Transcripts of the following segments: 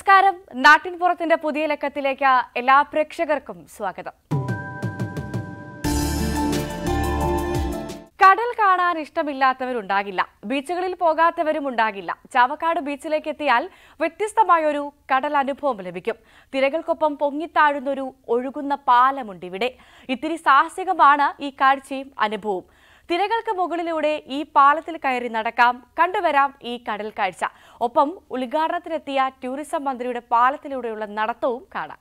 നമസ്കാരം നാട്ടിൻപുറത്തിന്റെ പുതിയ ലക്കത്തിലേക്ക് എല്ലാ പ്രേക്ഷകർക്കും സ്വാഗതം കടൽ കാണാൻ ഇഷ്ടമില്ലാത്തവരുണ്ടാകില്ല ബീച്ചുകളിൽ പോകാത്തവരും ഉണ്ടാകില്ല ചാവക്കാട് ബീച്ചിലേക്ക് എത്തിയാൽ വ്യത്യസ്തമായൊരു കടൽ അനുഭവം ലഭിക്കും തിരകൾക്കൊപ്പം പൊങ്ങിത്താഴുന്നൊരു ഒഴുകുന്ന പാലമുണ്ട് ഇവിടെ ഇത്തിരി സാഹസികമാണ് ഈ കാഴ്ചയും അനുഭവവും തിരകൾക്ക് മുകളിലൂടെ ഈ പാലത്തിൽ കയറി നടക്കാം കണ്ടുവരാം ഈ കടൽ കാഴ്ച ഒപ്പം ഉദ്ഘാടനത്തിനെത്തിയ ടൂറിസം മന്ത്രിയുടെ പാലത്തിലൂടെയുള്ള നടത്തവും കാണാം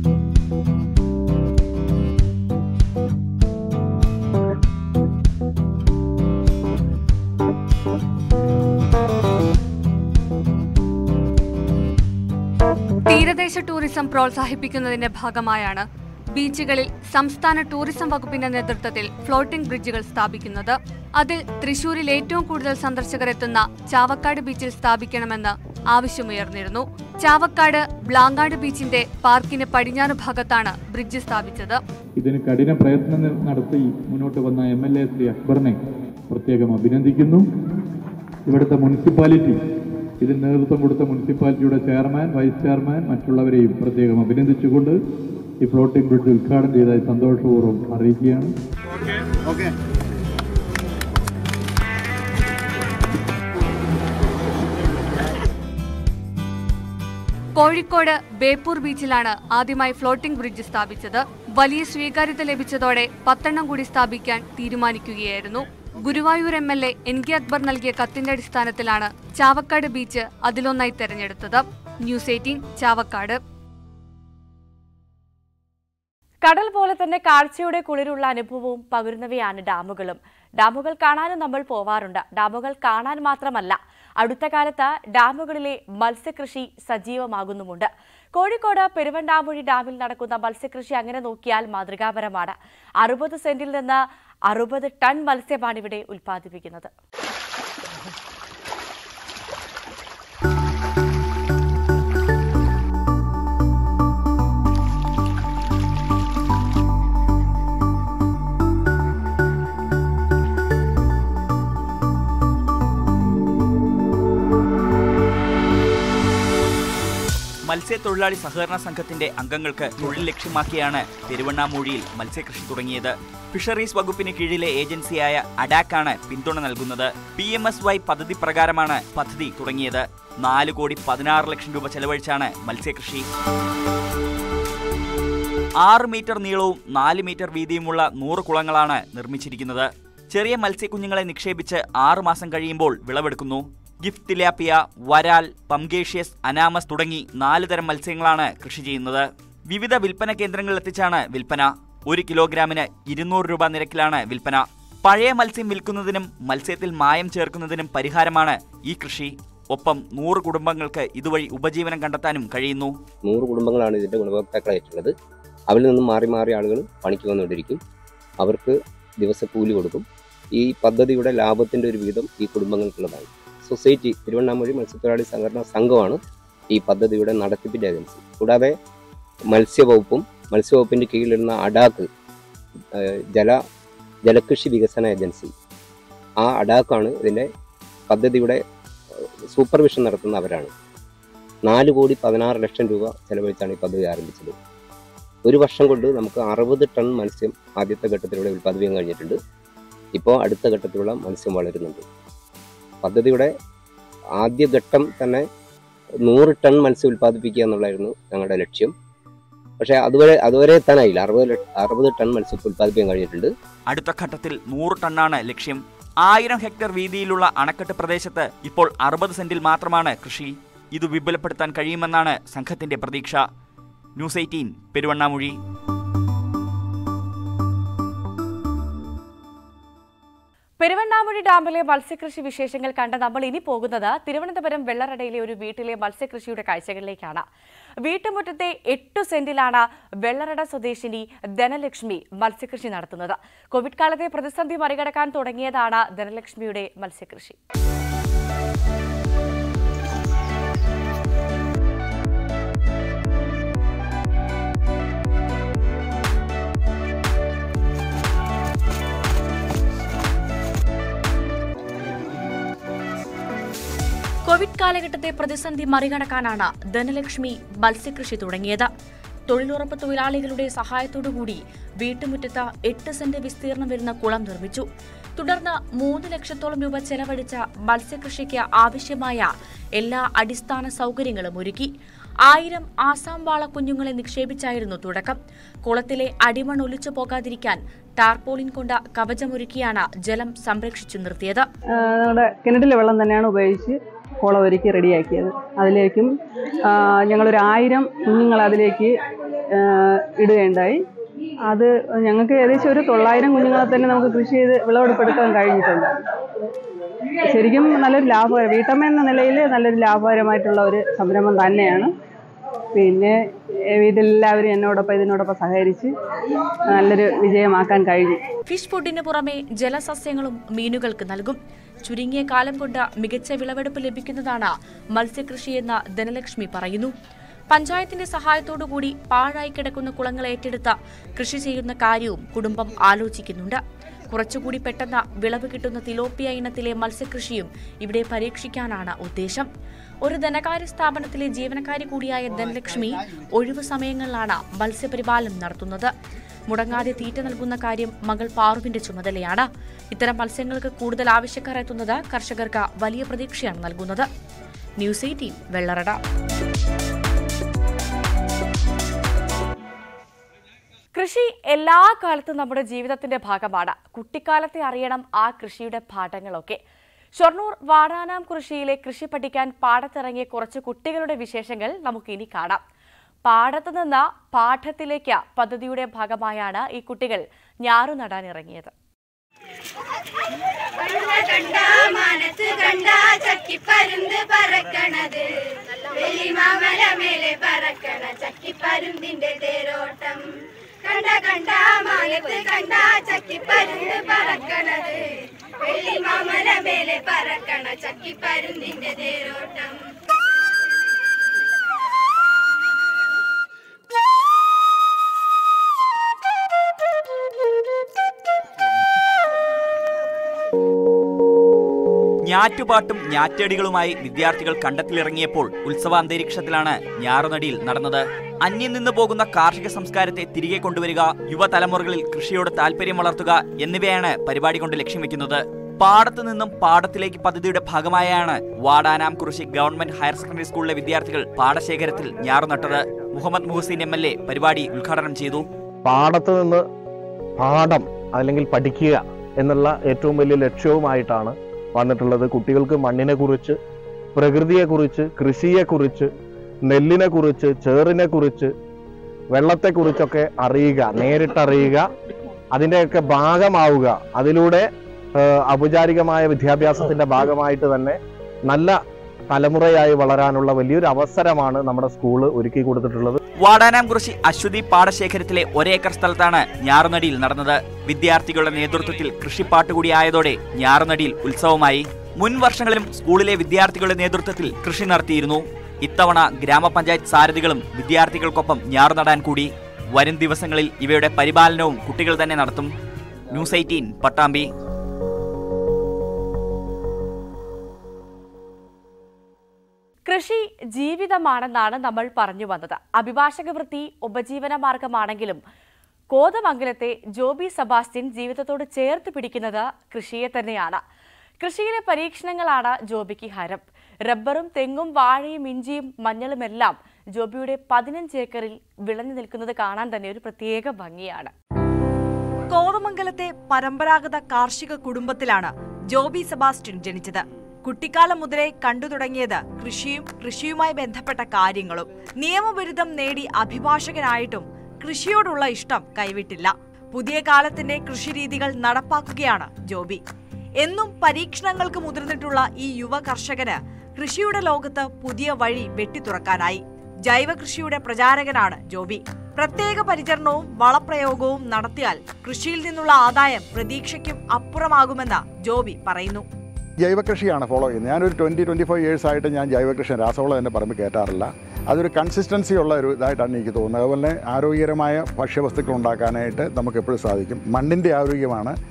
തീരദേശ ടൂറിസം പ്രോത്സാഹിപ്പിക്കുന്നതിന്റെ ഭാഗമായാണ് ബീച്ചുകളിൽ സംസ്ഥാന ടൂറിസം വകുപ്പിന്റെ നേതൃത്വത്തിൽ ഫ്ലോട്ടിംഗ് ബ്രിഡ്ജുകൾ സ്ഥാപിക്കുന്നത് അതിൽ തൃശൂരിൽ ഏറ്റവും കൂടുതൽ സന്ദർശകർ എത്തുന്ന ചാവക്കാട് ബീച്ചിൽ സ്ഥാപിക്കണമെന്ന് ആവശ്യമുയർന്നിരുന്നു ചാവക്കാട് ബ്ലാങ്ങാട് ബീച്ചിന്റെ പാർക്കിന് പടിഞ്ഞാറ് ഭാഗത്താണ് ബ്രിഡ്ജ് സ്ഥാപിച്ചത് ഇതിന് കഠിന പ്രയത്നം ന- നടത്തി മുന്നോട്ട് വന്ന എം എൽ എ ശ്രീ അക്ബറിനെ പ്രത്യേകം അഭിനന്ദിക്കുന്നു ഇവിടുത്തെ മുനിസിപ്പാലിറ്റി ഇതിന് നേതൃത്വം കൊടുത്ത മുനിസിപ്പാലിറ്റിയുടെ ചെയർമാൻ വൈസ് ചെയർമാൻ മറ്റുള്ളവരെയും പ്രത്യേകം അഭിനന്ദിച്ചുകൊണ്ട് ഈ ഫ്ലോട്ടിംഗ് ബ്രിഡ്ജ് ഉദ്ഘാടനം ചെയ്തതായി സന്തോഷപൂർവ്വം അറിയിക്കുകയാണ് കോഴിക്കോട് ബേപ്പൂർ ബീച്ചിലാണ് ആദ്യമായി ഫ്ലോട്ടിംഗ് ബ്രിഡ്ജ് സ്ഥാപിച്ചത് വലിയ സ്വീകാര്യത ലഭിച്ചതോടെ പത്തെണ്ണം കൂടി സ്ഥാപിക്കാൻ തീരുമാനിക്കുകയായിരുന്നു Guruvayur M L A N K Akbar നൽകിയ കത്തിന്റെ അടിസ്ഥാനത്തിലാണ് ചാവക്കാട് ബീച്ച് അതിലൊന്നായി തെരഞ്ഞെടുത്തത് ന്യൂസ് എയ്റ്റീൻ ചാവക്കാട് കടൽ പോലെ തന്നെ കാഴ്ചയുടെ കുളിരുള്ള അനുഭവവും പകരുന്നവയാണ് ഡാമുകളും ഡാമുകൾ കാണാനും നമ്മൾ പോവാറുണ്ട് ഡാമുകൾ കാണാൻ മാത്രമല്ല അടുത്ത കാലത്ത് ഡാമുകളിലെ മത്സ്യകൃഷി സജീവമാകുന്നുമുണ്ട് കോഴിക്കോട് പെരുവണ്ടാമുഴി ഡാമിൽ നടക്കുന്ന മത്സ്യകൃഷി അങ്ങനെ നോക്കിയാൽ മാതൃകാപരമാണ് അറുപത് സെന്റിൽ നിന്ന് അറുപത് ടൺ മത്സ്യമാണ് ഇവിടെ ഉൽപ്പാദിപ്പിക്കുന്നത് മത്സ്യത്തൊഴിലാളി സഹകരണ സംഘത്തിന്റെ അംഗങ്ങൾക്ക് തൊഴിൽ ലക്ഷ്യമാക്കിയാണ് പെരുവണ്ണാമൂഴിയിൽ മത്സ്യകൃഷി തുടങ്ങിയത് ഫിഷറീസ് വകുപ്പിന് കീഴിലെ ഏജൻസിയായ അഡാക്കാണ് പിന്തുണ നൽകുന്നത് പി എം എസ് വൈ പദ്ധതി പ്രകാരമാണ് പദ്ധതി തുടങ്ങിയത് നാല് കോടി പതിനാറ് ലക്ഷം രൂപ ചെലവഴിച്ചാണ് മത്സ്യകൃഷി ആറ് മീറ്റർ നീളവും നാല് മീറ്റർ വീതിയുമുള്ള നൂറ് കുളങ്ങളാണ് നിർമ്മിച്ചിരിക്കുന്നത് ചെറിയ മത്സ്യക്കുഞ്ഞുങ്ങളെ നിക്ഷേപിച്ച് ആറ് മാസം കഴിയുമ്പോൾ വിളവെടുക്കുന്നു ഗിഫ്റ്റ് തിലാപ്പിയ വരാൽ പംഗേഷ്യസ് അനാമസ് തുടങ്ങി നാല് തരം മത്സ്യങ്ങളാണ് കൃഷി ചെയ്യുന്നത് വിവിധ വിൽപ്പന കേന്ദ്രങ്ങളിൽ എത്തിച്ചാണ് വിൽപ്പന ഒരു കിലോഗ്രാമിന് ഇരുന്നൂറ് രൂപ നിരക്കിലാണ് വിൽപ്പന പഴയ മത്സ്യം വിൽക്കുന്നതിനും മത്സ്യത്തിൽ മായം ചേർക്കുന്നതിനും പരിഹാരമാണ് ഈ കൃഷി ഒപ്പം നൂറ് കുടുംബങ്ങൾക്ക് ഇതുവഴി ഉപജീവനം കണ്ടെത്താനും കഴിയുന്നു നൂറ് കുടുംബങ്ങളാണ് ഇതിൻ്റെ ഗുണഭോക്താക്കളായിട്ടുള്ളത് അവരിൽ നിന്നും മാറി മാറി ആളുകൾ പണിക്ക് വന്നുകൊണ്ടിരിക്കും അവർക്ക് ദിവസക്കൂലി കൊടുക്കും ഈ പദ്ധതിയുടെ ലാഭത്തിൻ്റെ ഒരു വിഹിതം ഈ കുടുംബങ്ങൾക്കുള്ളതാണ് സൊസൈറ്റി തിരുവണ്ണാമൊഴി മത്സ്യത്തൊഴിലാളി സഹകരണ സംഘമാണ് ഈ പദ്ധതിയുടെ നടത്തിപ്പിൻ്റെ ഏജൻസി കൂടാതെ മത്സ്യവകുപ്പും മത്സ്യവകുപ്പിൻ്റെ കീഴിലിരുന്ന അഡാക്ക് ഏഹ്, ജല ജലകൃഷി വികസന ഏജൻസി ആ അഡാക്കാണ് ഇതിൻ്റെ പദ്ധതിയുടെ ഏഹ്, സൂപ്പർവിഷൻ നടത്തുന്ന അവരാണ് നാല് കോടി പതിനാറ് ലക്ഷം രൂപ ചെലവഴിച്ചാണ് ഈ പദ്ധതി ആരംഭിച്ചത് ഒരു വർഷം കൊണ്ട് നമുക്ക് അറുപത് ടൺ മത്സ്യം ആദ്യത്തെ ഘട്ടത്തിലൂടെ ഉൽപ്പാദിപ്പിക്കാൻ കഴിഞ്ഞിട്ടുണ്ട് ഇപ്പോൾ അടുത്ത ഘട്ടത്തിലുള്ള മത്സ്യം വളരുന്നുണ്ട് പദ്ധതിയുടെ ആദ്യ ഘട്ടം തന്നെ നൂറ് ടൺ മത്സ്യം ഉൽപ്പാദിപ്പിക്കുക എന്നുള്ളതായിരുന്നു ഞങ്ങളുടെ ലക്ഷ്യം പക്ഷേ അതുവരെ അതുവരെ എത്താനായില്ല അറുപത് ലക്ഷ- അറുപത് ടൺ മത്സ്യം ഇപ്പോൾ ഉൽപ്പാദിപ്പിക്കാൻ കഴിഞ്ഞിട്ടുണ്ട് അടുത്ത ഘട്ടത്തിൽ നൂറ് ടണ്ണാണ് ലക്ഷ്യം ആയിരം ഹെക്ടർ വീതിയിലുള്ള അണക്കെട്ട് പ്രദേശത്ത് ഇപ്പോൾ അറുപത് സെന്റിൽ മാത്രമാണ് കൃഷി ഇത് വിപുലപ്പെടുത്താൻ കഴിയുമെന്നാണ് സംഘത്തിന്റെ പ്രതീക്ഷ ന്യൂസ് എയ്റ്റീൻ പെരുവണ്ണാമൊഴി പെരുവണ്ണാമുഴി ഡാമിലെ മത്സ്യകൃഷി വിശേഷങ്ങൾ കണ്ട നമ്മൾ ഇനി പോകുന്നത് തിരുവനന്തപുരം വെള്ളറടയിലെ ഒരു വീട്ടിലെ മത്സ്യകൃഷിയുടെ കാഴ്ചകളിലേക്കാണ് വീട്ടുമുറ്റത്തെ എട്ടു സെന്റിലാണ് വെള്ളറട സ്വദേശിനി ധനലക്ഷ്മി മത്സ്യകൃഷി നടത്തുന്നത് കോവിഡ് കാലത്തെ പ്രതിസന്ധി മറികടക്കാൻ തുടങ്ങിയതാണ് ധനലക്ഷ്മിയുടെ മത്സ്യകൃഷി കോവിഡ് കാലഘട്ടത്തെ പ്രതിസന്ധി മറികടക്കാനാണ് ധനലക്ഷ്മി മത്സ്യകൃഷി തുടങ്ങിയത് തൊഴിലുറപ്പ് തൊഴിലാളികളുടെ സഹായത്തോടുകൂടി വീട്ടുമുറ്റത്ത് എട്ട് സെന്റ് വിസ്തീർണം വരുന്ന കുളം നിർമ്മിച്ചു തുടർന്ന് മൂന്ന് ലക്ഷത്തോളം രൂപ ചെലവഴിച്ച മത്സ്യകൃഷിക്ക് ആവശ്യമായ എല്ലാ അടിസ്ഥാന സൗകര്യങ്ങളും ഒരുക്കി ആയിരം ആസാം വാള കുഞ്ഞുങ്ങളെ നിക്ഷേപിച്ചായിരുന്നു തുടക്കം കുളത്തിലെ അടിമൺ ഒലിച്ചു പോകാതിരിക്കാൻ ടാർപോളിൻ കൊണ്ട് കവചമൊരുക്കിയാണ് ജലം സംരക്ഷിച്ചു നിർത്തിയത് ആ, നമ്മുടെ കിണറ്റിലെ വെള്ളം തന്നെയാണ് ഉപയോഗിച്ച് കുളം ഒരുക്കി റെഡിയാക്കിയത് അതിലേക്കും ആ, ഞങ്ങളൊരു ആയിരം കുഞ്ഞുങ്ങൾ അതിലേക്ക് ആ, ഇടുകയുണ്ടായി അത് ഞങ്ങൾക്ക് ഏകദേശം ഒരു തൊള്ളായിരം കുഞ്ഞുങ്ങളെ തന്നെ നമുക്ക് കൃഷി ചെയ്ത് വിളവെടുപ്പെടുക്കാൻ കഴിഞ്ഞിട്ടുണ്ട് ശരിക്കും നല്ലൊരു ലാഭ വീട്ടമ്മ എന്ന നിലയിൽ നല്ലൊരു ലാഭകരമായിട്ടുള്ള ഒരു സംരംഭം തന്നെയാണ് പിന്നെ ഏ, ഇതെല്ലാവരും എന്നോടൊപ്പം ഇതിനോടൊപ്പം സഹകരിച്ച് നല്ലൊരു വിജയമാക്കാൻ കഴിഞ്ഞു ഫിഷ് ഫുഡിന് പുറമെ ജലസസ്യങ്ങളും മീനുകൾക്ക് നൽകും ചുരുങ്ങിയ കാലം കൊണ്ട് മികച്ച വിളവെടുപ്പ് ലഭിക്കുന്നതാണ് മത്സ്യകൃഷിയെന്ന് ധനലക്ഷ്മി പറയുന്നു പഞ്ചായത്തിന്റെ സഹായത്തോടുകൂടി പാഴായി കിടക്കുന്ന കുളങ്ങൾ ഏറ്റെടുത്ത് കൃഷി ചെയ്യുന്ന കാര്യവും കുടുംബം ആലോചിക്കുന്നുണ്ട് കുറച്ചുകൂടി പെട്ടെന്ന് വിളവ് കിട്ടുന്ന തിലോപ്പിയ ഇനത്തിലെ മത്സ്യകൃഷിയും ഇവിടെ പരീക്ഷിക്കാനാണ് ഉദ്ദേശം ഒരു ധനകാര്യ സ്ഥാപനത്തിലെ ജീവനക്കാരി കൂടിയായ ധനലക്ഷ്മി ഒഴിവു സമയങ്ങളിലാണ് മത്സ്യപരിപാലനം നടത്തുന്നത് മുടങ്ങാതെ തീറ്റ നൽകുന്ന കാര്യം മകൾ പാറുവിന്റെ ചുമതലയാണ് ഇത്തരം മത്സ്യങ്ങൾക്ക് കൂടുതൽ ആവശ്യക്കാർ എത്തുന്നത് കർഷകർക്ക് വലിയ പ്രതീക്ഷയാണ് നൽകുന്നത് ന്യൂസ് എയ്റ്റീൻ വെള്ളറട കൃഷി എല്ലാ കാലത്തും നമ്മുടെ ജീവിതത്തിന്റെ ഭാഗമാണ് കുട്ടിക്കാലത്തെ അറിയണം ആ കൃഷിയുടെ പാഠങ്ങളൊക്കെ ഷൊർണൂർ വാടാനാം കൃഷിയിലെ കൃഷി പഠിക്കാൻ പാടത്തിറങ്ങിയ കുറച്ച് കുട്ടികളുടെ വിശേഷങ്ങൾ നമുക്ക് ഇനി കാണാം പാടത്തു നിന്ന് പാഠത്തിലേക്ക് പദ്ധതിയുടെ ഭാഗമായാണ് ഈ കുട്ടികൾ ഞാറു നടാൻ ഇറങ്ങിയത് കണ്ട മനത്ത് കണ്ട ചക്കിപ്പരുന്ത് പറക്കണത് വെള്ളിമാമല മേലെ പറക്കണ ചക്കിപ്പരുന്തിന്റെ തേരോട്ടം കണ്ട കണ്ട മാനത്ത് കണ്ട ചക്കിപ്പരുന്ത് പറക്കണത് വെള്ളിമാമല മേലെ പറക്കണ ചക്കിപ്പരുന്തിന്റെ തേരോട്ടം ഞാറ്റുപാട്ടും ഞാറ്റടികളുമായി വിദ്യാർത്ഥികൾ കണ്ടത്തിലിറങ്ങിയപ്പോൾ ഉത്സവാന്തരീക്ഷത്തിലാണ് ഞാറുനടിയിൽ നടന്നത് അന്യം നിന്ന് പോകുന്ന കാർഷിക സംസ്കാരത്തെ തിരികെ കൊണ്ടുവരിക യുവതലമുറകളിൽ കൃഷിയോട് താല്പര്യം വളർത്തുക എന്നിവയാണ് പരിപാടി കൊണ്ട് ലക്ഷ്യം വെക്കുന്നത് പാടത്തു നിന്നും പാടത്തിലേക്ക് പദ്ധതിയുടെ ഭാഗമായാണ് Vadanamkurissi government higher secondary സ്കൂളിലെ വിദ്യാർത്ഥികൾ പാടശേഖരത്തിൽ ഞാറുനട്ടത് Muhammad Muhsin M L A പരിപാടി ഉദ്ഘാടനം ചെയ്തു പാടത്ത് നിന്ന് പാഠം അല്ലെങ്കിൽ പഠിക്കുക എന്നുള്ള ഏറ്റവും വലിയ ലക്ഷ്യവുമായിട്ടാണ് വന്നിട്ടുള്ളത് കുട്ടികൾക്ക് മണ്ണിനെ കുറിച്ച് പ്രകൃതിയെക്കുറിച്ച് കൃഷിയെക്കുറിച്ച് നെല്ലിനെ കുറിച്ച് ചേറിനെ കുറിച്ച് വെള്ളത്തെക്കുറിച്ചൊക്കെ അറിയുക നേരിട്ടറിയുക അതിൻ്റെയൊക്കെ ഭാഗമാവുക അതിലൂടെ ഏഹ്, ഔപചാരികമായ വിദ്യാഭ്യാസത്തിന്റെ ഭാഗമായിട്ട് തന്നെ നല്ല തലമുറയായി വളരാനുള്ള വലിയൊരു അവസരമാണ് നമ്മുടെ സ്കൂള് ഒരുക്കി കൊടുത്തിട്ടുള്ളത് വാടാനാംകുറിശി അശ്വതി പാടശേഖരത്തിലെ ഒരേക്കർ സ്ഥലത്താണ് ഞാറുനടിയിൽ നടന്നത് വിദ്യാർത്ഥികളുടെ നേതൃത്വത്തിൽ കൃഷിപ്പാട്ട് കൂടി ആയതോടെ ഞാറുനടിയിൽ ഉത്സവമായി മുൻ വർഷങ്ങളിലും സ്കൂളിലെ വിദ്യാർത്ഥികളുടെ നേതൃത്വത്തിൽ കൃഷി നടത്തിയിരുന്നു ഇത്തവണ ഗ്രാമപഞ്ചായത്ത് സാരഥികളും വിദ്യാർത്ഥികൾക്കൊപ്പം ഞാറുനടാൻ കൂടി വരും ദിവസങ്ങളിൽ ഇവയുടെ പരിപാലനവും കുട്ടികൾ തന്നെ നടത്തും ന്യൂസ് എയ്റ്റീൻ പട്ടാമ്പി കൃഷി ജീവിതമാണെന്നാണ് നമ്മൾ പറഞ്ഞു വന്നത് അഭിഭാഷക വൃത്തി ഉപജീവന മാർഗമാണെങ്കിലും കോതമംഗലത്തെ ജോബി സെബാസ്റ്റ്യൻ ജീവിതത്തോട് ചേർത്ത് പിടിക്കുന്നത് കൃഷിയെ തന്നെയാണ് കൃഷിയിലെ പരീക്ഷണങ്ങളാണ് ജോബിക്ക് ഹരം റബ്ബറും തെങ്ങും വാഴയും ഇഞ്ചിയും മഞ്ഞളുമെല്ലാം ജോബിയുടെ പതിനഞ്ച് ഏക്കറിൽ വിളഞ്ഞു നിൽക്കുന്നത് കാണാൻ തന്നെ ഒരു പ്രത്യേക ഭംഗിയാണ് കോതമംഗലത്തെ പരമ്പരാഗത കാർഷിക കുടുംബത്തിലാണ് ജോബി സെബാസ്റ്റ്യൻ ജനിച്ചത് കുട്ടിക്കാലം മുതലേ കണ്ടു തുടങ്ങിയത് കൃഷിയും കൃഷിയുമായി ബന്ധപ്പെട്ട കാര്യങ്ങളും നിയമബിരുദം നേടി അഭിഭാഷകനായിട്ടും കൃഷിയോടുള്ള ഇഷ്ടം കൈവിട്ടില്ല പുതിയ കാലത്തിന്റെ കൃഷിരീതികൾ നടപ്പാക്കുകയാണ് ജോബി എന്നും പരീക്ഷണങ്ങൾക്ക് മുതിർന്നിട്ടുള്ള ഈ യുവ കർഷകന് കൃഷിയുടെ ലോകത്ത് പുതിയ വഴി വെട്ടിത്തുറക്കാനായി ജൈവ കൃഷിയുടെ പ്രചാരകനാണ് ജോബി പ്രത്യേക പരിചരണവും വളപ്രയോഗവും നടത്തിയാൽ കൃഷിയിൽ നിന്നുള്ള ആദായം പ്രതീക്ഷയ്ക്കും അപ്പുറമാകുമെന്ന് ജോബി പറയുന്നു ജൈവ കൃഷിയാണ് ഫോളോ ചെയ്യുന്നത് ഞാനൊരു ട്വൻറ്റി ട്വൻറ്റി ഫൈവ് ഇയേഴ്സ് ആയിട്ട് ഞാൻ ജൈവ കൃഷി രാസവളം എൻ്റെ പറമ്പിൽ കയറ്റാറില്ല അതൊരു കൺസിസ്റ്റൻസി ഉള്ള ഒരു ഇതായിട്ടാണ് എനിക്ക് തോന്നുന്നത് അതുപോലെ തന്നെ ആരോഗ്യകരമായ ഭക്ഷ്യവസ്തുക്കൾ ഉണ്ടാക്കാനായിട്ട് നമുക്ക് എപ്പോഴും സാധിക്കും മണ്ണിൻ്റെ ആരോഗ്യമാണ്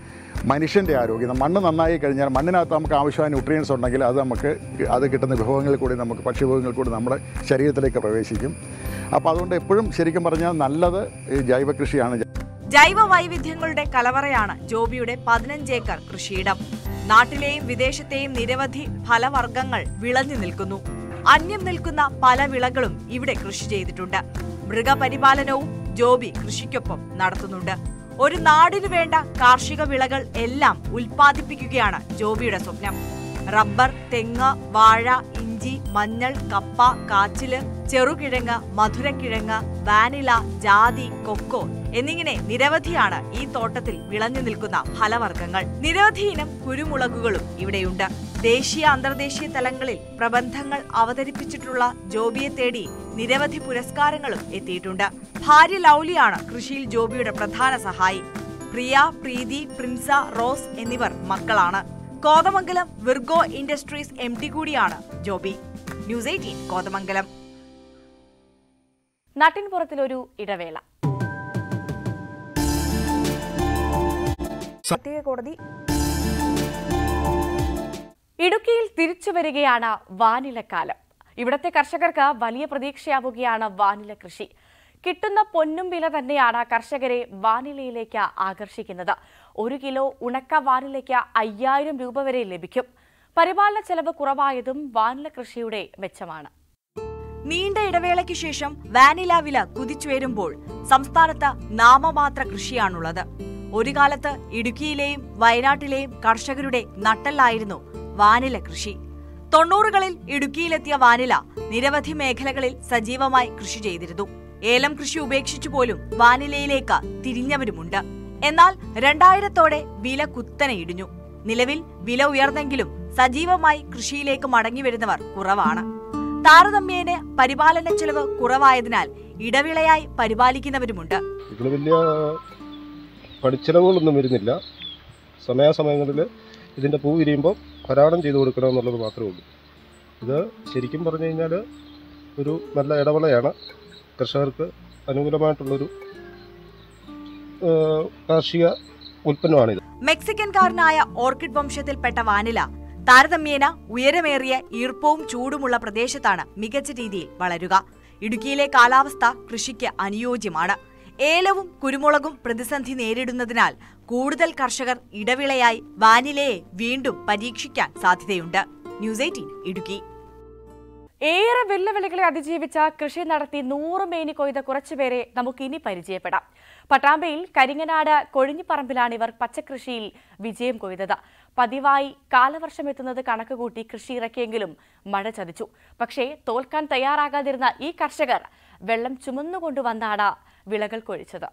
മനുഷ്യൻ്റെ ആരോഗ്യം മണ്ണ് നന്നായി കഴിഞ്ഞാൽ മണ്ണിനകത്ത് നമുക്ക് ആവശ്യമായ ന്യൂട്രിയൻസ് ഉണ്ടെങ്കിൽ അത് നമുക്ക് അത് കിട്ടുന്ന വിഭവങ്ങളിൽ കൂടി നമുക്ക് ഭക്ഷ്യവിഭവങ്ങളിൽ കൂടി നമ്മുടെ ശരീരത്തിലേക്ക് പ്രവേശിക്കും അപ്പോൾ അതുകൊണ്ട് എപ്പോഴും ശരിക്കും പറഞ്ഞാൽ നല്ലത് ഈ ജൈവ കൃഷിയാണ് ജൈവ വൈവിധ്യങ്ങളുടെ കലവറയാണ് ജോബിയുടെ പതിനഞ്ച് ഏക്കർ കൃഷിയിടം നാട്ടിലെയും വിദേശത്തെയും നിരവധി ഫലവർഗ്ഗങ്ങൾ വിളഞ്ഞു നിൽക്കുന്നു അന്യം നിൽക്കുന്ന പല വിളകളും ഇവിടെ കൃഷി ചെയ്തിട്ടുണ്ട് മൃഗപരിപാലനവും ജോബി കൃഷിക്കൊപ്പം നടത്തുന്നുണ്ട് ഒരു നാടിനു വേണ്ട കാർഷിക വിളകൾ എല്ലാം ഉൽപ്പാദിപ്പിക്കുകയാണ് ജോബിയുടെ സ്വപ്നം റബ്ബർ തെങ്ങ് വാഴ ഇഞ്ചി മഞ്ഞൾ കപ്പ കാച്ചില് ചെറുകിഴങ്ങ് മധുരക്കിഴങ്ങ് വാനില ജാതി കൊക്കോ എന്നിങ്ങനെ നിരവധിയാണ് ഈ തോട്ടത്തിൽ വിളഞ്ഞു നിൽക്കുന്ന ഫലവർഗ്ഗങ്ങൾ നിരവധി ഇനം കുരുമുളകുകളും ഇവിടെയുണ്ട് ദേശീയ അന്തർദേശീയ തലങ്ങളിൽ പ്രബന്ധങ്ങൾ അവതരിപ്പിച്ചിട്ടുള്ള ജോബിയെ തേടി നിരവധി പുരസ്കാരങ്ങളും എത്തിയിട്ടുണ്ട് ഭാര്യ ലൗലിയാണ് കൃഷിയിൽ ജോബിയുടെ പ്രധാന സഹായി പ്രിയ പ്രീതി പ്രിൻസ റോസ് എന്നിവർ മക്കളാണ് Kothamangalam Virgo industries M D കൂടിയാണ് ജോബി ന്യൂസ് എയ്റ്റീൻ കോതമംഗലം നാട്ടിൻപുറത്തിലൊരു ഇടവേള പ്രത്യേക കോടതി ഇടുക്കിയിൽ തിരിച്ചു വരികയാണ് വാനിലക്കാലം ഇവിടത്തെ കർഷകർക്ക് വലിയ പ്രതീക്ഷയാവുകയാണ് വാനില കൃഷി കിട്ടുന്ന പൊന്നും വില തന്നെയാണ് കർഷകരെ വാനിലയിലേക്ക് ആകർഷിക്കുന്നത് ഒരു കിലോ ഉണക്ക വാനിലയ്ക്ക് അയ്യായിരം രൂപ വരെ ലഭിക്കും പരിപാലന ചെലവ് കുറവായതും വാനില കൃഷിയുടെ മെച്ചമാണ് നീണ്ട ഇടവേളയ്ക്ക് ശേഷം വാനില വില കുതിച്ചുയരുമ്പോൾ സംസ്ഥാനത്ത് നാമമാത്ര കൃഷിയാണുള്ളത് ഒരു കാലത്ത് ഇടുക്കിയിലെയും വയനാട്ടിലെയും കർഷകരുടെ നട്ടല്ലായിരുന്നു വാനില കൃഷി തൊണ്ണൂറുകളിൽ ഇടുക്കിയിലെത്തിയ വാനില നിരവധി മേഖലകളിൽ സജീവമായി കൃഷി ചെയ്തിരുന്നു ഏലം കൃഷി ഉപേക്ഷിച്ചു പോലും വാനിലയിലേക്ക് തിരിഞ്ഞവരുമുണ്ട് എന്നാൽ രണ്ടായിരത്തോടെ വില കുത്തനെ ഇടിഞ്ഞു നിലവിൽ വില ഉയർന്നെങ്കിലും സജീവമായി കൃഷിയിലേക്ക് മടങ്ങിവരുന്നവർ കുറവാണ് താരതമ്യേന പരിപാലന ചെലവ് കുറവായതിനാൽ ഇടവിളയായി പരിപാലിക്കുന്നവരുമുണ്ട് ഇതിൽ വലിയ പണിച്ചെലവുകളൊന്നും വരുന്നില്ല സമയാസമയങ്ങളിൽ ഇതിൻ്റെ പൂ വിരിയുമ്പോൾ പരാടം ചെയ്ത് കൊടുക്കണം എന്നുള്ളത് മാത്രമേ ഉള്ളൂ ഇത് ശരിക്കും പറഞ്ഞു കഴിഞ്ഞാൽ ഒരു നല്ല ഇടവേളയാണ് കർഷകർക്ക് അനുകൂലമായിട്ടുള്ളൊരു ആ, കാർഷിക ഉൽപ്പന്നമാണിത് മെക്സിക്കൻകാരനായ ഓർക്കിഡ് വംശത്തിൽപ്പെട്ട വാനില താരതമ്യേന ഉയരമേറിയ ഈർപ്പവും ചൂടുമുള്ള പ്രദേശത്താണ് മികച്ച രീതിയിൽ വളരുക ഇടുക്കിയിലെ കാലാവസ്ഥ കൃഷിക്ക് അനുയോജ്യമാണ് ഏലവും കുരുമുളകും പ്രതിസന്ധി നേരിടുന്നതിനാൽ കൂടുതൽ കർഷകർ ഇടവിളയായി വാനിലയെ വീണ്ടും പരീക്ഷിക്കാൻ സാധ്യതയുണ്ട് ന്യൂസ് എയ്റ്റീൻ ഇടുക്കി ഏറെ വെല്ലുവിളികളെ അതിജീവിച്ച കൃഷി നടത്തി നൂറ് മേനി കൊയ്ത കുറച്ചുപേരെ നമുക്ക് ഇനി പരിചയപ്പെടാം പട്ടാമ്പയിൽ കരിങ്ങനാട് കൊഴിഞ്ഞിപ്പറമ്പിലാണ് ഇവർ പച്ചക്കൃഷിയിൽ വിജയം കൊയ്തത് പതിവായി കാലവർഷം എത്തുന്നത് കണക്കുകൂട്ടി കൃഷി ഇറക്കിയെങ്കിലും മഴ ചതിച്ചു പക്ഷേ തോൽക്കാൻ തയ്യാറാകാതിരുന്ന ഈ കർഷകർ വെള്ളം ചുമന്നുകൊണ്ടുവന്നാണ് വിളകൾ കൊഴിച്ചത്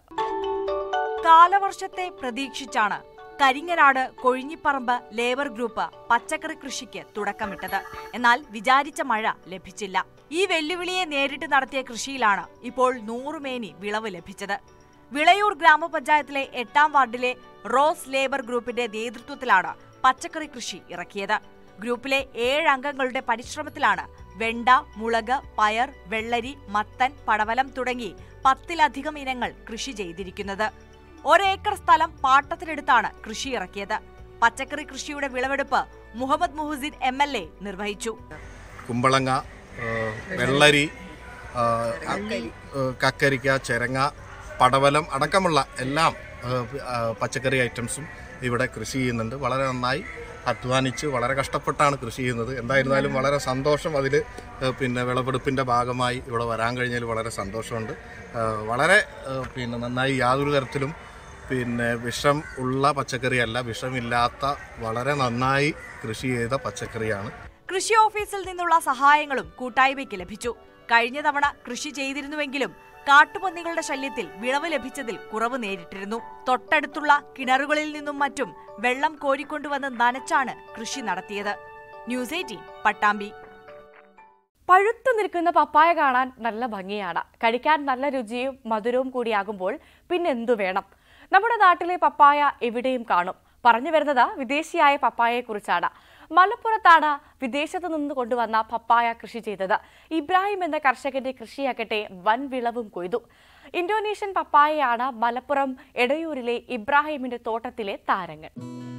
കാലവർഷത്തെ പ്രതീക്ഷിച്ചാണ് കരിങ്ങനാട് കൊഴിഞ്ഞിപ്പറമ്പ് ലേബർ ഗ്രൂപ്പ് പച്ചക്കറി കൃഷിക്ക് തുടക്കമിട്ടത് എന്നാൽ വിചാരിച്ച മഴ ലഭിച്ചില്ല ഈ വെല്ലുവിളിയെ നേരിട്ട് നടത്തിയ കൃഷിയിലാണ് ഇപ്പോൾ നൂറുമേനി വിളവ് ലഭിച്ചത് വിളയൂർ ഗ്രാമപഞ്ചായത്തിലെ എട്ടാം വാർഡിലെ റോസ് ലേബർ ഗ്രൂപ്പിന്റെ നേതൃത്വത്തിലാണ് പച്ചക്കറി കൃഷി ഇറക്കിയത് ഗ്രൂപ്പിലെ ഏഴ് അംഗങ്ങളുടെ പരിശ്രമത്തിലാണ് വെണ്ട മുളക് പയർ വെള്ളരി മത്തൻ പടവലം തുടങ്ങി പത്തിലധികം ഇനങ്ങൾ കൃഷി ചെയ്തിരിക്കുന്നത് ഒരേക്കർ സ്ഥലം പാട്ടത്തിനെടുത്താണ് കൃഷി ഇറക്കിയത് പച്ചക്കറി കൃഷിയുടെ വിളവെടുപ്പ് Muhammad Muhsin M L A നിർവഹിച്ചു കുമ്പളങ്ങ ആ, വെള്ളരി ആ, ആ, കക്കരിക്ക ചിരങ്ങ പടവലം അടക്കമുള്ള എല്ലാം ആ, ആ, പച്ചക്കറി ഐറ്റംസും ഇവിടെ കൃഷി ചെയ്യുന്നുണ്ട് വളരെ നന്നായി അധ്വാനിച്ച് വളരെ കഷ്ടപ്പെട്ടാണ് കൃഷി ചെയ്യുന്നത് എന്തായിരുന്നാലും വളരെ സന്തോഷം അതിൽ പിന്നെ വിളവെടുപ്പിൻ്റെ ഭാഗമായി ഇവിടെ വരാൻ കഴിഞ്ഞതിൽ വളരെ സന്തോഷമുണ്ട് ആ, വളരെ ആ, പിന്നെ നന്നായി യാതൊരു തരത്തിലും പിന്നെ വിഷം ഉള്ള പച്ചക്കറിയല്ല വിഷമില്ലാത്ത വളരെ നന്നായി കൃഷി ചെയ്ത പച്ചക്കറിയാണ് കൃഷി ഓഫീസിൽ നിന്നുള്ള സഹായങ്ങളും കൂട്ടായ്മയ്ക്ക് ലഭിച്ചു കഴിഞ്ഞ തവണ കൃഷി ചെയ്തിരുന്നുവെങ്കിലും കാട്ടുപന്നികളുടെ ശല്യത്തിൽ വിളവ് ലഭിച്ചതിൽ കുറവ് നേരിട്ടിരുന്നു തൊട്ടടുത്തുള്ള കിണറുകളിൽ നിന്നും മറ്റും വെള്ളം കോരിക്കൊണ്ടുവന്ന് നനച്ചാണ് കൃഷി നടത്തിയത് ന്യൂസ് എയ്റ്റീൻ പട്ടാമ്പി പഴുത്തു നിൽക്കുന്ന പപ്പായ കാണാൻ നല്ല ഭംഗിയാണ് കഴിക്കാൻ നല്ല രുചിയും മധുരവും കൂടിയാകുമ്പോൾ പിന്നെ എന്തു വേണം നമ്മുടെ നാട്ടിലെ പപ്പായ എവിടെയും കാണും പറഞ്ഞു വരുന്നത് വിദേശിയായ പപ്പായയെക്കുറിച്ചാണ് മലപ്പുറത്താണ് വിദേശത്തു നിന്ന് കൊണ്ടുവന്ന പപ്പായ കൃഷി ചെയ്തത് ഇബ്രാഹിം എന്ന കർഷകന്റെ കൃഷിയാകട്ടെ വൻ വിളവും കൊയ്തു ഇന്തോനേഷ്യൻ പപ്പായയാണ് മലപ്പുറം എടയൂരിലെ ഇബ്രാഹിമിന്റെ തോട്ടത്തിലെ താരങ്ങൾ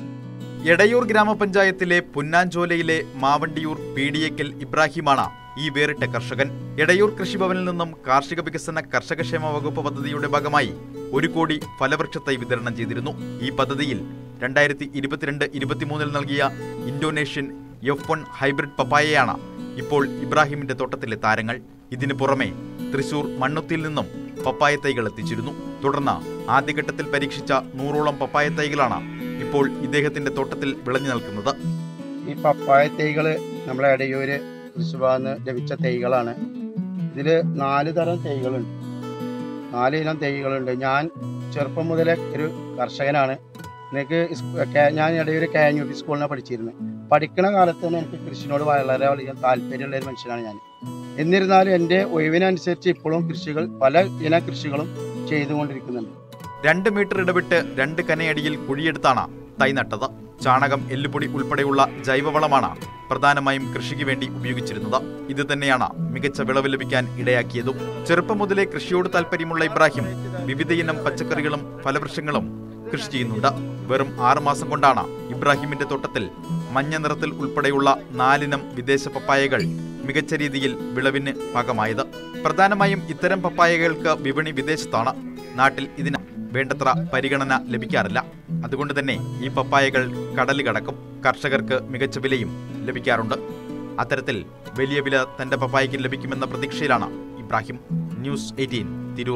എടയൂർ ഗ്രാമപഞ്ചായത്തിലെ പുന്നാഞ്ചോലയിലെ മാവണ്ടിയൂർ പീഡിയക്കൽ ഇബ്രാഹിമാണ് ഈ വേറിട്ട കർഷകൻ എടയൂർ കൃഷിഭവനിൽ നിന്നും കാർഷിക വികസന കർഷകക്ഷേമ വകുപ്പ് പദ്ധതിയുടെ ഭാഗമായി ഒരു കോടി ഫലവൃക്ഷ തൈ വിതരണം ചെയ്തിരുന്നു ഈ പദ്ധതിയിൽ രണ്ടായിരത്തി ഇരുപത്തിരണ്ട് ഇരുപത്തിമൂന്നിൽ നൽകിയ ഇന്തോനേഷ്യൻ എഫ് വൺ ഹൈബ്രിഡ് പപ്പായയാണ് ഇപ്പോൾ ഇബ്രാഹിമിന്റെ തോട്ടത്തിലെ താരങ്ങൾ ഇതിനു പുറമെ തൃശൂർ മണ്ണുത്തിയിൽ നിന്നും പപ്പായ തൈകൾ എത്തിച്ചിരുന്നു തുടർന്ന് ആദ്യഘട്ടത്തിൽ പരീക്ഷിച്ച നൂറോളം പപ്പായ തൈകളാണ് ഇപ്പോൾ ഇദ്ദേഹത്തിന്റെ തോട്ടത്തിൽ വിളഞ്ഞു നിൽക്കുന്നത് ഈ പപ്പായ തൈകൾ നമ്മളെ ഇടയൂര് കൃഷിഭവന് ലഭിച്ച തൈകളാണ് ഇതിൽ നാല് തരം തൈകളുണ്ട് നാല് ഇനം തൈകളുണ്ട് ഞാൻ ചെറുപ്പം മുതലേ ഒരു കർഷകനാണ് എനിക്ക് ഇസ്- കേ- ഞാൻ Edayur K N U P സ്കൂളിനെ പഠിച്ചിരുന്നത് പഠിക്കുന്ന കാലത്ത് തന്നെ എനിക്ക് കൃഷിനോട് വളരെ അധികം താല്പര്യമുള്ള ഒരു മനുഷ്യനാണ് ഞാൻ എന്നിരുന്നാലും എൻ്റെ ഒഴിവിനനുസരിച്ച് ഇപ്പോഴും കൃഷികൾ പല ഇന കൃഷികളും ചെയ്തുകൊണ്ടിരിക്കുന്നുണ്ട് രണ്ട് മീറ്റർ ഇടവിട്ട് രണ്ട് കനയടിയിൽ കുഴിയെടുത്താണ് തൈ നട്ടത് ചാണകം എല്ലുപൊടി ഉൾപ്പെടെയുള്ള ജൈവവളമാണ് പ്രധാനമായും കൃഷിക്ക് വേണ്ടി ഉപയോഗിച്ചിരുന്നത് ഇത് തന്നെയാണ് മികച്ച വിളവ് ലഭിക്കാൻ ഇടയാക്കിയതും ചെറുപ്പം മുതലേ കൃഷിയോട് താല്പര്യമുള്ള ഇബ്രാഹിം വിവിധയിനം പച്ചക്കറികളും ഫലവൃക്ഷങ്ങളും കൃഷി ചെയ്യുന്നുണ്ട് വെറും ആറ് മാസം കൊണ്ടാണ് ഇബ്രാഹിമിന്റെ തോട്ടത്തിൽ മഞ്ഞ നിറത്തിൽ ഉൾപ്പെടെയുള്ള നാലിനം വിദേശ പപ്പായകൾ മികച്ച രീതിയിൽ വിളവിന് പാകമായത് പ്രധാനമായും ഇത്തരം പപ്പായകൾക്ക് വിപണി വിദേശത്താണ് നാട്ടിൽ ഇതിന് വേണ്ടത്ര പരിഗണന ലഭിക്കാറില്ല അതുകൊണ്ട് തന്നെ ഈ പപ്പായകൾ കടല് കടക്കും കർഷകർക്ക് മികച്ച വിലയും ലഭിക്കാറുണ്ട് അത്തരത്തിൽ വലിയ വില തന്റെ പപ്പായയ്ക്ക് ലഭിക്കുമെന്ന പ്രതീക്ഷയിലാണ് ഇബ്രാഹിം ന്യൂസ് എയ്റ്റീൻ തിരൂർ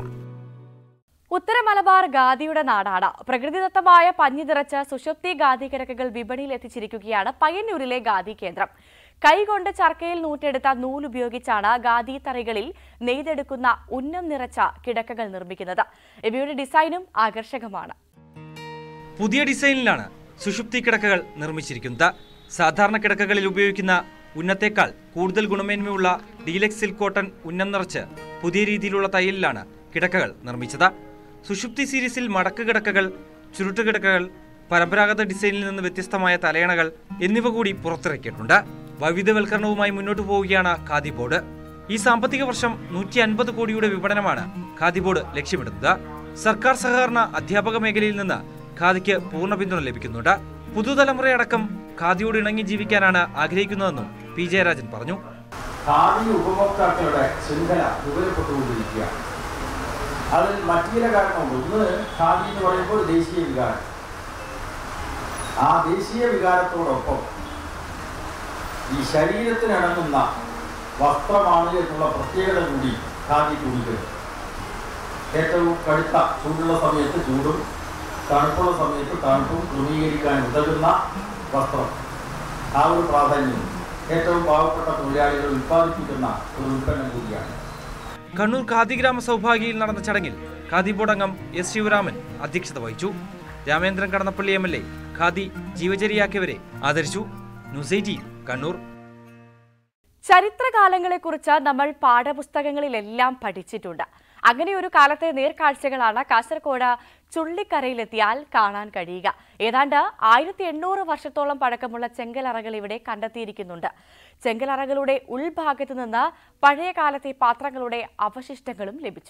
ഉത്തര മലബാർ ഗാദിയുടെ നാടാണ് പ്രകൃതിദത്തമായ പഞ്ഞി നിറച്ച സുഷുപ്തി ഗാദി കിടക്കകൾ വിപണിയിൽ എത്തിച്ചിരിക്കുകയാണ് പയ്യന്നൂരിലെ ഗാദി കേന്ദ്രം കൈകൊണ്ട് ചർക്കയിൽ നൂറ്റെടുത്ത നൂലുപയോഗിച്ചാണ് ഗാദി തറകളിൽ നെയ്തെടുക്കുന്ന ഉന്നം നിറച്ച കിടക്കകൾ നിർമ്മിക്കുന്നത് ഇവയുടെ ഡിസൈനും ആകർഷകമാണ് പുതിയ ഡിസൈനിലാണ് സുഷുപ്തി കിടക്കകൾ നിർമ്മിച്ചിരിക്കുന്നത് സാധാരണ കിടക്കകളിൽ ഉപയോഗിക്കുന്ന ഉന്നത്തേക്കാൾ കൂടുതൽ ഗുണമേന്മയുള്ള ഡീലക്സ് സിൽക്ക് കോട്ടൺ ഉന്നം നിറച്ച് പുതിയ രീതിയിലുള്ള തയ്യലിലാണ് കിടക്കകൾ നിർമ്മിച്ചത് സുഷുപ്തി സീരീസിൽ മടക്ക് കിടക്കകൾ ചുരുട്ട് കിടക്കകൾ പരമ്പരാഗത ഡിസൈനിൽ നിന്ന് വ്യത്യസ്തമായ തലയണകൾ എന്നിവ കൂടി പുറത്തിറക്കിയിട്ടുണ്ട് വൈവിധ്യവൽക്കരണവുമായി മുന്നോട്ടു പോവുകയാണ് ഖാദി ബോർഡ് ഈ സാമ്പത്തിക വർഷം നൂറ്റി അൻപത് കോടിയുടെ വിപണനമാണ് ഖാദി ബോർഡ് ലക്ഷ്യമിടുന്നത് സർക്കാർ സഹകരണ അധ്യാപക മേഖലയിൽ നിന്ന് ഖാദിക്ക് പൂർണ്ണ പിന്തുണ ലഭിക്കുന്നുണ്ട് പുതുതലമുറയടക്കം ഖാദിയോട് ഇണങ്ങി ജീവിക്കാനാണ് ആഗ്രഹിക്കുന്നതെന്നും പി ജയരാജൻ പറഞ്ഞു ഖാദി ഉപഭോക്താക്കളുടെ ശൃംഖല വിപുലപ്പെട്ടുകൊണ്ടിരിക്കുകയാണ് അതിൽ മറ്റു ചില കാരണമുണ്ട് ഒന്ന് ഖാദി എന്ന് പറയുമ്പോൾ ദേശീയ വികാരം ആ ദേശീയ വികാരത്തോടൊപ്പം ഈ ശരീരത്തിനിണങ്ങുന്ന വസ്ത്രമാണ് എന്നുള്ള പ്രത്യേകത കൂടി ഖാദി കൂടിക്കുന്നത് ഏറ്റവും കടുത്ത ചൂടുള്ള സമയത്ത് ചൂടും തണുപ്പുള്ള സമയത്ത് തണുപ്പും ക്രമീകരിക്കാൻ ഉതകുന്ന വസ്ത്രം ആ ഒരു പ്രാധാന്യം ഏറ്റവും പാവപ്പെട്ട തൊഴിലാളികൾ ഉൽപ്പാദിപ്പിക്കുന്ന ഒരു ഉൽപ്പന്നം കൂടിയാണ് കണ്ണൂർ ഖാദി ഗ്രാമ സൗഭാഗ്യയിൽ നടന്ന ചടങ്ങിൽ ഖാദി ബോർഡ് അംഗം എസ് ശിവരാമൻ അധ്യക്ഷത വഹിച്ചു Ramendran Kadannappally M L A Khadi ജീവചര്യയാക്കിയവരെ ആദരിച്ചു ന്യൂസ് എയ്റ്റീൻ കണ്ണൂർ ചരിത്രകാലങ്ങളെക്കുറിച്ച് നമ്മൾ പാഠപുസ്തകങ്ങളിലെല്ലാം പഠിച്ചിട്ടുണ്ട് അങ്ങനെ ഒരു കാലത്തെ നേർക്കാഴ്ചകളാണ് കാസർഗോഡ് ചുള്ളിക്കരയിലെത്തിയാൽ കാണാൻ കഴിയുക ഏതാണ്ട് ആയിരത്തി എണ്ണൂറ് വർഷത്തോളം പഴക്കമുള്ള ചെങ്കലറകൾ ഇവിടെ കണ്ടെത്തിയിരിക്കുന്നുണ്ട് ചെങ്കലറകളുടെ ഉൾഭാഗത്ത് നിന്ന് പഴയ കാലത്തെ പാത്രങ്ങളുടെ അവശിഷ്ടങ്ങളും ലഭിച്ചു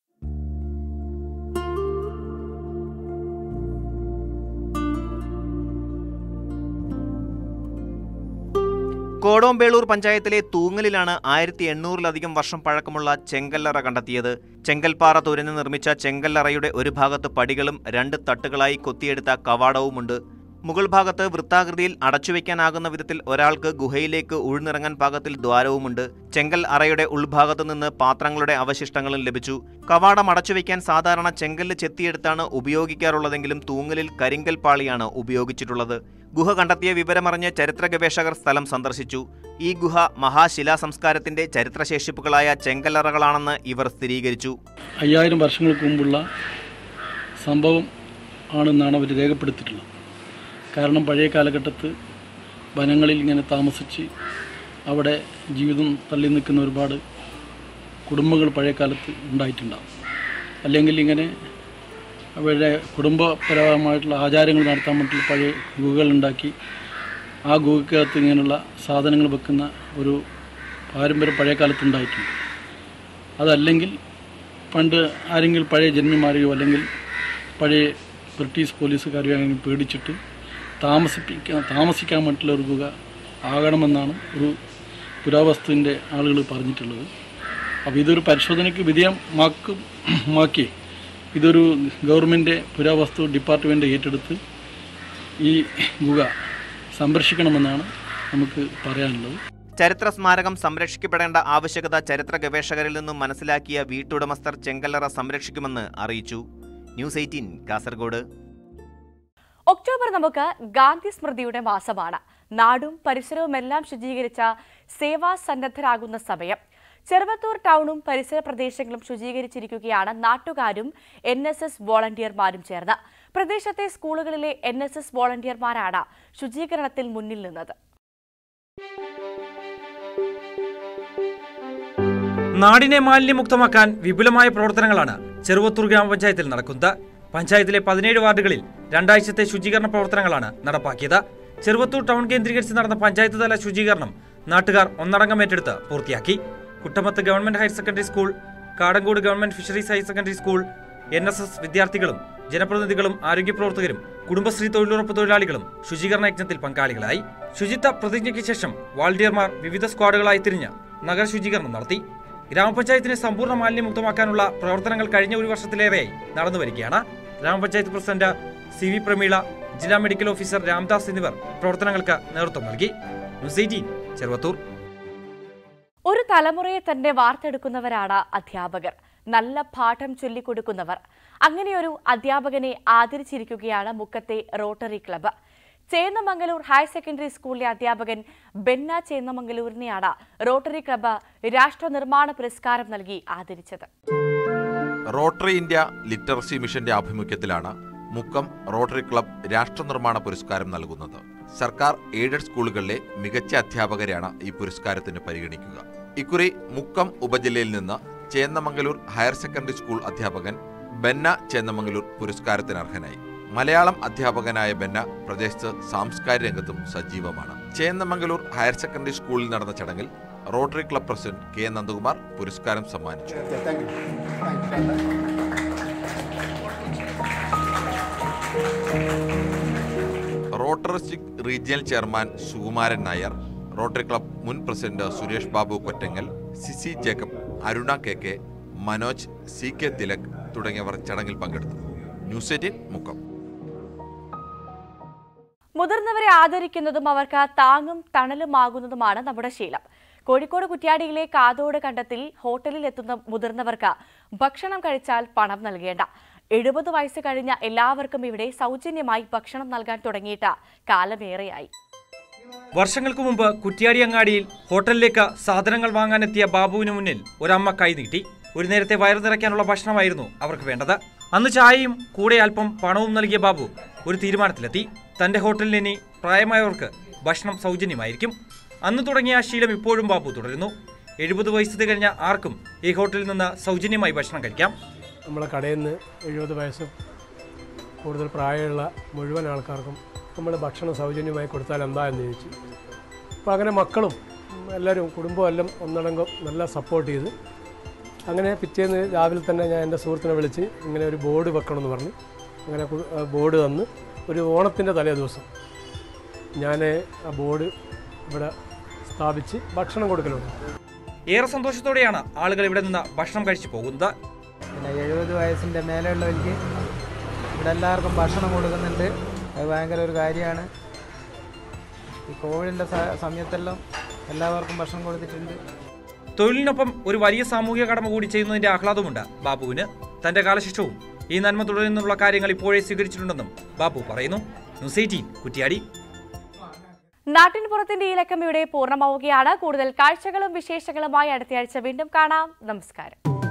കോടോമ്പേളൂർ പഞ്ചായത്തിലെ തൂങ്ങലിലാണ് ആയിരത്തി എണ്ണൂറിലധികം വർഷം പഴക്കമുള്ള ചെങ്കല്ലറ കണ്ടെത്തിയത് ചെങ്കൽപ്പാറ തുരന്ന് നിർമ്മിച്ച ചെങ്കല്ലറയുടെ ഒരു ഭാഗത്ത് പടികളും രണ്ട് തട്ടുകളായി കൊത്തിയെടുത്ത കവാടവുമുണ്ട് മുകൾ ഭാഗത്ത് വൃത്താകൃതിയിൽ അടച്ചുവെക്കാനാകുന്ന വിധത്തിൽ ഒരാൾക്ക് ഗുഹയിലേക്ക് ഉഴുന്നിറങ്ങാൻ പാകത്തിൽ ദ്വാരവുമുണ്ട് ചെങ്കൽ അറയുടെ ഉൾഭാഗത്തു നിന്ന് പാത്രങ്ങളുടെ അവശിഷ്ടങ്ങളും ലഭിച്ചു കവാടം അടച്ചുവെക്കാൻ സാധാരണ ചെങ്കല്ല് ചെത്തിയെടുത്താണ് ഉപയോഗിക്കാറുള്ളതെങ്കിലും തൂങ്ങലിൽ കരിങ്കൽ പാളിയാണ് ഉപയോഗിച്ചിട്ടുള്ളത് ഗുഹ കണ്ടെത്തിയ വിവരമറിഞ്ഞ് ചരിത്ര ഗവേഷകർ സ്ഥലം സന്ദർശിച്ചു ഈ ഗുഹ മഹാശിലാ സംസ്കാരത്തിന്റെ ചരിത്രശേഷിപ്പുകളായ ചെങ്കല്ലറകളാണെന്ന് ഇവർ സ്ഥിരീകരിച്ചു അയ്യായിരം വർഷങ്ങൾക്ക് മുമ്പുള്ള സംഭവം ആണെന്നാണ് അവർ രേഖപ്പെടുത്തിയിട്ടുള്ളത് കാരണം പഴയ കാലഘട്ടത്ത് വനങ്ങളിൽ ഇങ്ങനെ താമസിച്ച് അവിടെ ജീവിതം തള്ളി നിൽക്കുന്ന ഒരുപാട് കുടുംബങ്ങൾ പഴയ കാലത്ത് ഉണ്ടായിട്ടുണ്ടാകും അല്ലെങ്കിൽ ഇങ്ങനെ അവരുടെ കുടുംബപരമായിട്ടുള്ള ആചാരങ്ങൾ നടത്താൻ വേണ്ടി പഴയ ഗുഹകൾ ഉണ്ടാക്കി ആ ഗുഹയ്ക്കകത്ത് ഇങ്ങനെയുള്ള സാധനങ്ങൾ വെക്കുന്ന ഒരു പാരമ്പര്യം പഴയ കാലത്തുണ്ടായിട്ടുണ്ട് അതല്ലെങ്കിൽ പണ്ട് ആരെങ്കിലും പഴയ ജന്മിമാരെയോ അല്ലെങ്കിൽ പഴയ ബ്രിട്ടീഷ് പോലീസുകാരെയോ അങ്ങനെ പേടിച്ചിട്ട് താമസിപ്പിക്കാൻ താമസിക്കാൻ വേണ്ടിയിട്ടുള്ള ഒരു ഗുഹ ആകണമെന്നാണ് ഒരു പുരാവസ്തുവിൻ്റെ ആളുകൾ പറഞ്ഞിട്ടുള്ളത് അപ്പോൾ ഇതൊരു പരിശോധനയ്ക്ക് വിധേയമാക്കും മാക്കി ഇതൊരു ഗവൺമെൻറ് പുരാവസ്തു ഡിപ്പാർട്ട്മെൻറ്റ് ഏറ്റെടുത്ത് ഈ ഗുഹ സംരക്ഷിക്കണമെന്നാണ് നമുക്ക് പറയാനുള്ളത് ചരിത്ര സ്മാരകം സംരക്ഷിക്കപ്പെടേണ്ട ആവശ്യകത ചരിത്ര ഗവേഷകരിൽ നിന്നും മനസ്സിലാക്കിയ വീട്ടുടമസ്ഥർ ചെങ്കല്ലറ സംരക്ഷിക്കുമെന്ന് അറിയിച്ചു ന്യൂസ് എയ്റ്റീൻ കാസർഗോഡ് ഒക്ടോബർ നമുക്ക് ഗാന്ധി സ്മൃതിയുടെ മാസമാണ് നാടും പരിസരവുമെല്ലാം ശുചീകരിച്ച സേവാ സന്നദ്ധരാകുന്ന സമയം ചെറുവത്തൂർ ടൗണും പരിസര പ്രദേശങ്ങളും ശുചീകരിച്ചിരിക്കുകയാണ് നാട്ടുകാരും എൻ എസ് എസ് വോളണ്ടിയർമാരും ചേർന്ന് പ്രദേശത്തെ സ്കൂളുകളിലെ എൻ എസ് എസ് വോളണ്ടിയർമാരാണ് ശുചീകരണത്തിൽ മുന്നിൽ നിന്നത് നാടിനെ മാലിന്യമുക്തമാക്കാൻ വിപുലമായ പ്രവർത്തനങ്ങളാണ് ചെറുവത്തൂർ ഗ്രാമപഞ്ചായത്തിൽ നടക്കുന്നത് പഞ്ചായത്തിലെ പതിനേഴ് വാർഡുകളിൽ രണ്ടാഴ്ചത്തെ ശുചീകരണ പ്രവർത്തനങ്ങളാണ് നടപ്പാക്കിയത് ചെറുവത്തൂർ ടൗൺ കേന്ദ്രീകരിച്ച് നടന്ന പഞ്ചായത്ത് തല ശുചീകരണം നാട്ടുകാർ ഒന്നടങ്കം ഏറ്റെടുത്ത് പൂർത്തിയാക്കി Kuttamath government higher secondary school Kadankode government fisheries higher secondary school N S S വിദ്യാർത്ഥികളും ജനപ്രതിനിധികളും ആരോഗ്യ പ്രവർത്തകരും കുടുംബശ്രീ തൊഴിലുറപ്പ് തൊഴിലാളികളും ശുചീകരണ യജ്ഞത്തിൽ പങ്കാളികളായി ശുചിത്വ പ്രതിജ്ഞയ്ക്ക് ശേഷം വാളണ്ടിയർമാർ വിവിധ സ്ക്വാഡുകളായി തിരിഞ്ഞ് നഗര ശുചീകരണം നടത്തി ഗ്രാമപഞ്ചായത്തിനെ സമ്പൂർണ്ണ മാലിന്യമുക്തമാക്കാനുള്ള പ്രവർത്തനങ്ങൾ കഴിഞ്ഞ ഒരു വർഷത്തിലേറെയായി നടന്നു വരികയാണ് ഗ്രാമപഞ്ചായത്ത് പ്രസിഡന്റ് സി വി പ്രമീള ജില്ലാ മെഡിക്കൽ ഓഫീസർ രാംദാസ് എന്നിവർ പ്രവർത്തനങ്ങൾക്ക് നേതൃത്വം നൽകി ന്യൂസ് എയ്റ്റീൻ ചെറുവത്തൂർ ഒരു തലമുറയെ തന്നെ വാർത്തെടുക്കുന്നവരാണ് അധ്യാപകർ നല്ല പാഠം ചൊല്ലിക്കൊടുക്കുന്നവർ അങ്ങനെയൊരു അധ്യാപകനെ ആദരിച്ചിരിക്കുകയാണ് മുക്കത്തെ rotary club Chennamangallur higher secondary സ്കൂളിലെ അധ്യാപകൻ ബെന്ന ചേന്നമംഗലൂരിനെയാണ് റോട്ടറി ക്ലബ്ബ് രാഷ്ട്ര നിർമ്മാണ പുരസ്കാരം നൽകി ആദരിച്ചത് റോട്ടറി ഇന്ത്യ ലിറ്ററസി മിഷന്റെ ആഭിമുഖ്യത്തിലാണ് മുക്കം റോട്ടറി ക്ലബ് രാഷ്ട്രനിർമ്മാണ പുരസ്കാരം നൽകുന്നത് സർക്കാർ എയ്ഡഡ് സ്കൂളുകളിലെ മികച്ച അധ്യാപകരെയാണ് ഈ പുരസ്കാരത്തിന് പരിഗണിക്കുക ഇക്കുറി മുക്കം ഉപജില്ലയിൽ നിന്ന് ചേന്നമംഗലൂർ ഹയർ സെക്കൻഡറി സ്കൂൾ അധ്യാപകൻ ബെന്ന ചേന്നമംഗലൂർ പുരസ്കാരത്തിന് അർഹനായി മലയാളം അധ്യാപകനായ ബെന്ന പ്രദേശത്ത് സാംസ്കാരിക രംഗത്തും സജീവമാണ് ചേന്നമംഗലൂർ ഹയർ സെക്കൻഡറി സ്കൂളിൽ നടന്ന ചടങ്ങിൽ rotary club president K Nandakumar പുരസ്കാരം സമ്മാനിച്ചു റോട്ടറിസ്റ്റിക് regional chairman Sukumaran Nair rotary club മുൻ president Suresh Babu Kottangal CC Jacob Aruna K K Manoj C K Tilak തുടങ്ങിയവർ ചടങ്ങിൽ പങ്കെടുത്തു ന്യൂസ് എയ്റ്റീൻ മുക്കം മുതിർന്നവരെ ആദരിക്കുന്നതും അവർക്ക് താങ്ങും തണലുമാകുന്നതുമാണ് നമ്മുടെ ശീലം കോഴിക്കോട് കുറ്റ്യാടിയിലെ കാതോട് കണ്ടത്തിൽ ഹോട്ടലിൽ എത്തുന്ന മുതിർന്നവർക്ക് ഭക്ഷണം കഴിച്ചാൽ പണം നൽകേണ്ട എഴുപത് വയസ്സ് കഴിഞ്ഞ എല്ലാവർക്കും ഇവിടെ സൗജന്യമായി ഭക്ഷണം നൽകാൻ തുടങ്ങിയിട്ട് കാലമേറെയായി വർഷങ്ങൾക്ക് മുമ്പ് കുറ്റ്യാടി അങ്ങാടിയിൽ ഹോട്ടലിലേക്ക് സാധനങ്ങൾ വാങ്ങാനെത്തിയ ബാബുവിന് മുന്നിൽ ഒരമ്മ കൈനീട്ടി ഒരു നേരത്തെ വയറു നിറയ്ക്കാനുള്ള ഭക്ഷണമായിരുന്നു അവർക്ക് വേണ്ടത് അന്ന് ചായയും കൂടെ അല്പം പണവും നൽകിയ ബാബു ഒരു തീരുമാനത്തിലെത്തി തന്റെ ഹോട്ടലിൽ ഇനി പ്രായമായവർക്ക് ഭക്ഷണം സൗജന്യമായിരിക്കും അന്ന് തുടങ്ങിയ ആ ശീലം ഇപ്പോഴും ബാബു തുടരുന്നു എഴുപത് വയസ്സ് തികഞ്ഞ ആർക്കും ഈ ഹോട്ടലിൽ നിന്ന് സൗജന്യമായി ഭക്ഷണം കഴിക്കാം നമ്മളെ കടയിൽ നിന്ന് എഴുപത് വയസ്സും കൂടുതൽ പ്രായമുള്ള മുഴുവൻ ആൾക്കാർക്കും നമ്മൾ ഭക്ഷണം സൗജന്യമായി കൊടുത്താൽ എന്താ എന്ന് ചോദിച്ചു അപ്പോൾ അങ്ങനെ മക്കളും ഉം, എല്ലാവരും കുടുംബവും എല്ലാം ഒന്നടങ്കം നല്ല സപ്പോർട്ട് ചെയ്ത് അങ്ങനെ പിറ്റേന്ന് രാവിലെ തന്നെ ഞാൻ എൻ്റെ സുഹൃത്തിനെ വിളിച്ച് ഇങ്ങനെ ഒരു ബോർഡ് വെക്കണമെന്ന് പറഞ്ഞു അങ്ങനെ കു- ആ ബോർഡ് തന്ന് ഒരു ഓണത്തിൻ്റെ തലേ ദിവസം ഞാൻ ആ ബോർഡ് ഇവിടെ സ്ഥാപിച്ച് ഭക്ഷണം കൊടുക്കലുണ്ട് ഏറെ സന്തോഷത്തോടെയാണ് ആളുകൾ ഇവിടെ നിന്ന് ഭക്ഷണം കഴിച്ചു പോകുന്നത് പിന്നെ എഴുപത് വയസ്സിൻ്റെ മേലെയുള്ളവർക്ക് ഇവിടെ എല്ലാവർക്കും ഭക്ഷണം കൊടുക്കുന്നുണ്ട് അത് ഭയങ്കര ഒരു കാര്യമാണ് ഈ കോവിഡിൻ്റെ സ- സമയത്തെല്ലാം എല്ലാവർക്കും ഭക്ഷണം കൊടുത്തിട്ടുണ്ട് തൊഴിലിനൊപ്പം ഒരു വലിയ സാമൂഹിക കടമ കൂടി ചെയ്യുന്നതിന്റെ ആഹ്ലാദമുണ്ട് ബാബുവിന് തന്റെ കാലശേഷവും ഈ നന്മ തുടരുന്നുള്ള കാര്യങ്ങൾ ഇപ്പോഴേ സ്വീകരിച്ചിട്ടുണ്ടെന്നും ബാബു പറയുന്നു ന്യൂസ് എയ്റ്റീൻ കുറ്റിയാടി നാട്ടിൻ പുറത്തിന്റെ ഈ ലക്കം ഇവിടെ പൂർണ്ണമാവുകയാണ് കൂടുതൽ കാഴ്ചകളും വിശേഷങ്ങളുമായി അടുത്തയാഴ്ച വീണ്ടും കാണാം നമസ്കാരം